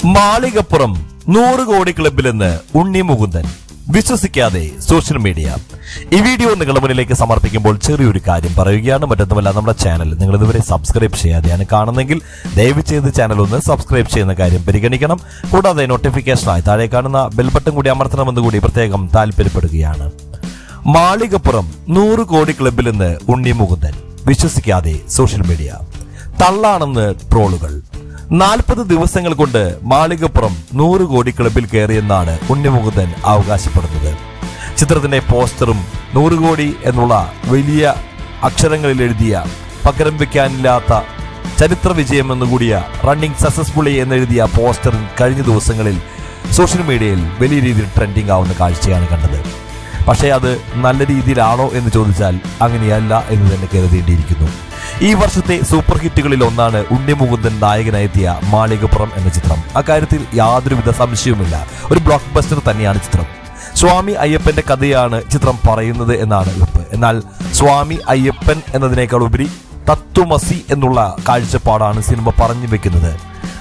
മാളികപ്പുറം നൂറ് കോടി ക്ലബിൽ നിന്ന് ഉണ്ണി മുകുന്ദൻ വിശ്വസിക്കാതെ സോഷ്യൽ മീഡിയ ഈ വീഡിയോ നിങ്ങളുടെ മുന്നിലേക്ക് സമർപ്പിക്കുമ്പോൾ ചെറിയൊരു കാര്യം പറയുകയാണ് മറ്റൊന്നുമല്ല നമ്മുടെ ചാനൽ നിങ്ങൾ ഇതുവരെ സബ്സ്ക്രൈബ് ചെയ്യാതെയാണ് കാണുന്നെങ്കിൽ ദയവ് ചെയ്ത് ചാനൽ ഒന്ന് സബ്സ്ക്രൈബ് ചെയ്യുന്ന കാര്യം പരിഗണിക്കണം കൂടാതെ നോട്ടിഫിക്കേഷനായി താഴെ കാണുന്ന ബെൽ ബട്ടൺ കൂടി അമർത്തണമെന്ന് കൂടി പ്രത്യേകം താല്പര്യപ്പെടുകയാണ് മാളികപ്പുറം നൂറ് കോടി ക്ലബിൽ നിന്ന് ഉണ്ണി മുകുന്ദൻ വിശ്വസിക്കാതെ സോഷ്യൽ മീഡിയ തള്ളാണെന്ന് ട്രോളുകൾ നാൽപ്പത് ദിവസങ്ങൾ കൊണ്ട് മാളികപ്പുറം നൂറ് കോടി ക്ലബിൽ കയറിയെന്നാണ് ഉണ്ണിമുകുന്ദൻ അവകാശപ്പെടുന്നത് ചിത്രത്തിന്റെ പോസ്റ്ററും നൂറ് കോടി എന്നുള്ള വലിയ അക്ഷരങ്ങളിൽ എഴുതിയ പകരം വെക്കാനില്ലാത്ത ചരിത്ര വിജയം എന്നുകൂടിയ റണ്ണിംഗ് സക്സസ്ഫുള്ളി എന്നെഴുതിയ പോസ്റ്റർ കഴിഞ്ഞ ദിവസങ്ങളിൽ സോഷ്യൽ മീഡിയയിൽ വലിയ രീതിയിൽ ട്രെൻഡിംഗ് ആവുന്ന കാഴ്ചയാണ് കണ്ടത് പക്ഷേ അത് നല്ല രീതിയിലാണോ എന്ന് ചോദിച്ചാൽ അങ്ങനെയല്ല എന്ന് തന്നെ കരുതേണ്ടിയിരിക്കുന്നു ഈ വർഷത്തെ സൂപ്പർ ഹിറ്റുകളിൽ ഒന്നാണ് ഉണ്ണിമുകുന്ദൻ നായകനായെത്തിയ മാളികപ്പുറം എന്ന ചിത്രം അക്കാര്യത്തിൽ യാതൊരുവിധ സംശയവുമില്ല ഒരു ബ്ലോക്ക് ബസ്റ്റർ തന്നെയാണ് ചിത്രം സ്വാമി അയ്യപ്പന്റെ കഥയാണ് ചിത്രം പറയുന്നത് എന്നാണ് ഉറപ്പ് എന്നാൽ സ്വാമി അയ്യപ്പൻ എന്നതിനേക്കാൾ ഉപരി തത്വമസി എന്നുള്ള കാഴ്ചപ്പാടാണ് സിനിമ പറഞ്ഞു വെക്കുന്നത്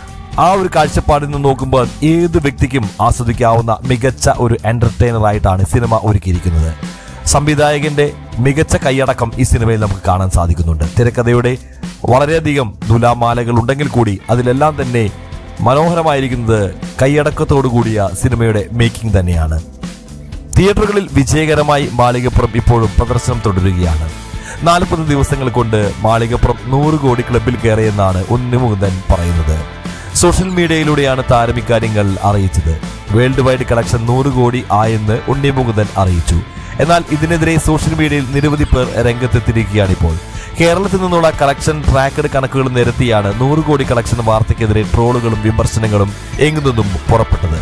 ആ ഒരു കാഴ്ചപ്പാടിൽ നിന്ന് നോക്കുമ്പോൾ ഏത് വ്യക്തിക്കും ആസ്വദിക്കാവുന്ന മികച്ച ഒരു എന്റർടൈനർ ആയിട്ടാണ് സിനിമ ഒരുക്കിയിരിക്കുന്നത് സംവിധായകന്റെ മികച്ച കൈയടക്കം ഈ സിനിമയിൽ നമുക്ക് കാണാൻ സാധിക്കുന്നുണ്ട് തിരക്കഥയുടെ വളരെയധികം ദുലാമാലകൾ ഉണ്ടെങ്കിൽ കൂടി അതിലെല്ലാം തന്നെ മനോഹരമായിരിക്കുന്നത് കൈയടക്കത്തോടു കൂടിയ സിനിമയുടെ മേക്കിംഗ് തന്നെയാണ് തിയേറ്ററുകളിൽ വിജയകരമായി മാളികപ്പുറം ഇപ്പോഴും പ്രദർശനം തുടരുകയാണ് നാൽപ്പത് ദിവസങ്ങൾ കൊണ്ട് മാളികപ്പുറം നൂറ് കോടി ക്ലബിൽ കയറിയെന്നാണ് ഉണ്ണിമുകുന്ദൻ പറയുന്നത് സോഷ്യൽ മീഡിയയിലൂടെയാണ് താരം ഇക്കാര്യങ്ങൾ അറിയിച്ചത് വേൾഡ് വൈഡ് കളക്ഷൻ നൂറ് കോടി ആയെന്ന് ഉണ്ണിമുകുന്ദൻ അറിയിച്ചു എന്നാൽ ഇതിനെതിരെ സോഷ്യൽ മീഡിയയിൽ നിരവധി പേർ രംഗത്തെത്തിയിരിക്കുകയാണിപ്പോൾ കേരളത്തിൽ നിന്നുള്ള കളക്ഷൻ ട്രാക്കഡ് കണക്കുകൾ നിരത്തിയാണ് നൂറ് കോടി കളക്ഷൻ വാർത്തയ്ക്കെതിരെ ട്രോളുകളും വിമർശനങ്ങളും എങ്ങു നിന്നും പുറപ്പെട്ടത്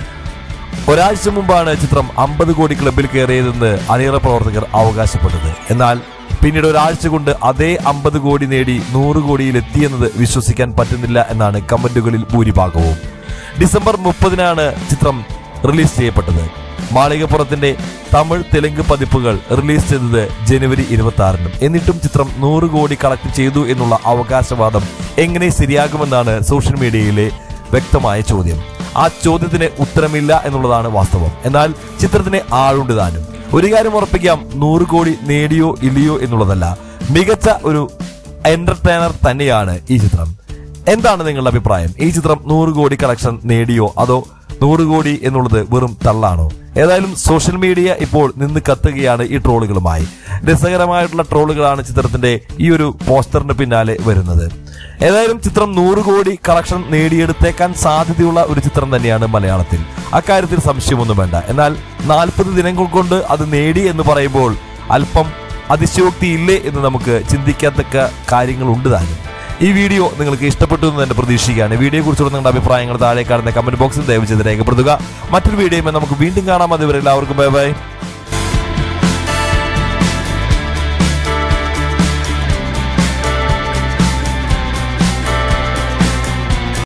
ഒരാഴ്ച മുമ്പാണ് ചിത്രം അമ്പത് കോടി ക്ലബിൽ കയറിയതെന്ന് അണിയറ പ്രവർത്തകർ അവകാശപ്പെട്ടത് എന്നാൽ പിന്നീട് ഒരാഴ്ച കൊണ്ട് അതേ അമ്പത് കോടി നേടി നൂറ് കോടിയിൽ എത്തിയെന്നത് വിശ്വസിക്കാൻ പറ്റുന്നില്ല എന്നാണ് കമന്റുകളിൽ ഭൂരിഭാഗവും ഡിസംബർ മുപ്പതിനാണ് ചിത്രം റിലീസ് ചെയ്യപ്പെട്ടത് മാളികപ്പുറത്തിന്റെ തമിഴ് തെലുങ്ക് പതിപ്പുകൾ റിലീസ് ചെയ്തത് ജനുവരി ഇരുപത്തി ആറിനും എന്നിട്ടും ചിത്രം നൂറ് കോടി കളക്ട് ചെയ്തു എന്നുള്ള അവകാശവാദം എങ്ങനെ ശരിയാകുമെന്നാണ് സോഷ്യൽ മീഡിയയിലെ വ്യക്തമായ ചോദ്യം ആ ചോദ്യത്തിന് ഉത്തരമില്ല എന്നുള്ളതാണ് വാസ്തവം എന്നാൽ ചിത്രത്തിന് ആളുണ്ട് താനും ഒരു കാര്യം ഉറപ്പിക്കാം നൂറ് കോടി നേടിയോ ഇല്ലയോ എന്നുള്ളതല്ല മികച്ച ഒരു എന്റർടൈനർ തന്നെയാണ് ഈ ചിത്രം എന്താണ് നിങ്ങളുടെ അഭിപ്രായം ഈ ചിത്രം നൂറ് കോടി കളക്ഷൻ നേടിയോ അതോ നൂറ് കോടി എന്നുള്ളത് വെറും തള്ളാണോ ഏതായാലും സോഷ്യൽ മീഡിയ ഇപ്പോൾ നിന്ന് കത്തുകയാണ് ഈ ട്രോളുകളുമായി രസകരമായിട്ടുള്ള ട്രോളുകളാണ് ചിത്രത്തിന്റെ ഈ ഒരു പോസ്റ്ററിന് പിന്നാലെ വരുന്നത് ഏതായാലും ചിത്രം നൂറ് കോടി കളക്ഷൻ നേടിയെടുത്തേക്കാൻ സാധ്യതയുള്ള ഒരു ചിത്രം തന്നെയാണ് മലയാളത്തിൽ അക്കാര്യത്തിൽ സംശയമൊന്നും വേണ്ട എന്നാൽ നാൽപ്പത് ദിനങ്ങൾ കൊണ്ട് അത് നേടി എന്ന് പറയുമ്പോൾ അല്പം അതിശയോക്തിയില്ലേ എന്ന് നമുക്ക് ചിന്തിക്കത്തക്ക കാര്യങ്ങളുണ്ട് താനും ഈ വീഡിയോ നിങ്ങൾക്ക് ഇഷ്ടപ്പെട്ടു എന്ന് തന്നെ പ്രതീക്ഷിക്കുകയാണ് വീഡിയോയെ കുറിച്ചുള്ള നിങ്ങളുടെ അഭിപ്രായങ്ങൾ താഴെ കാണുന്ന കമന്റ് ബോക്സിൽ ദയവ് ചെയ്ത് രേഖപ്പെടുത്തുക മറ്റൊരു വീഡിയോയുമായി നമുക്ക് വീണ്ടും കാണാം അതുവരെ എല്ലാവർക്കും ബൈ ബൈ